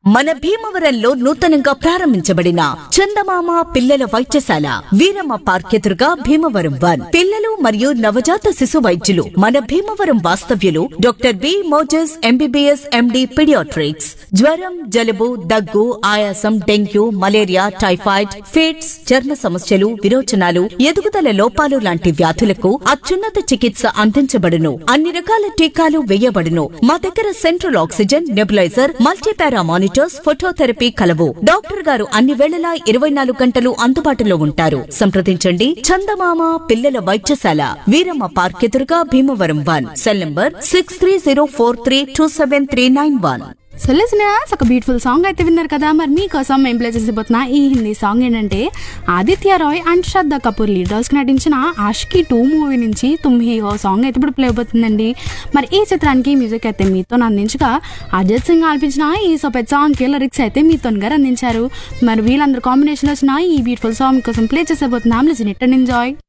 మన భీమవరంలో నూతనంగా ప్రారంభించబడిన చందమామ పిల్లల వైద్యశాల వీరమ్మ పార్క్ ఎదురుగా భీమవరం వన్ పిల్లలు మరియు నవజాత శిశు వైద్యులు మన భీమవరం వాస్తవ్యులు doctor B Moses MBBS MD paediatrics జ్వరం జలుబు దగ్గు ఆయాసం డెంగ్యూ మలేరియా టైఫాయిడ్ ఫిట్స్ చర్మ సమస్యలు విరోచనాలు ఎదుగుదల లోపాలు లాంటి వ్యాధులకు అత్యున్నత చికిత్స అందించబడును అన్ని రకాల టీకాలు వేయబడును మా దగ్గర central oxygen nebulizer multipara monitors phototherapy కలవు డాక్టర్ గారు అన్ని వేళలా ఇరవై నాలుగు గంటలు అందుబాటులో ఉంటారు సంప్రదించండి చందమామ పిల్లల వైద్యశాల వీరమ్మ పార్క్ ఎదురుగా Bhimavaram one cell number six three zero four three two seven three nine one so listeners ఒక బ్యూటిఫుల్ సాంగ్ అయితే విన్నారు కదా మరి మీకోసం మేము ప్లే చేసిపోతున్న ఈ హిందీ సాంగ్ ఏంటంటే ఆదిత్య రాయ్ అండ్ శ్రద్ధ కపూర్ లీడర్స్కి నటించిన ఆష్కి టూ మూవీ నుంచి తుమ్ హీ హో సాంగ్ అయితే ఇప్పుడు ప్లే అవుతుందండి మరి ఈ చిత్రానికి మ్యూజిక్ అయితే మీతో అందించగా అజిత్ సింగ్ ఆలపించిన ఈ సొపెత్ సాంగ్కి లిరిక్స్ అయితే మీతో గారు అందించారు మరి వీళ్ళందరూ కాంబినేషన్లో వచ్చిన ఈ బ్యూటిఫుల్ సాంగ్ కోసం ప్లే చేసేపోతున్నాం లిజన్ ఇట్ అండ్ ఎంజాయ్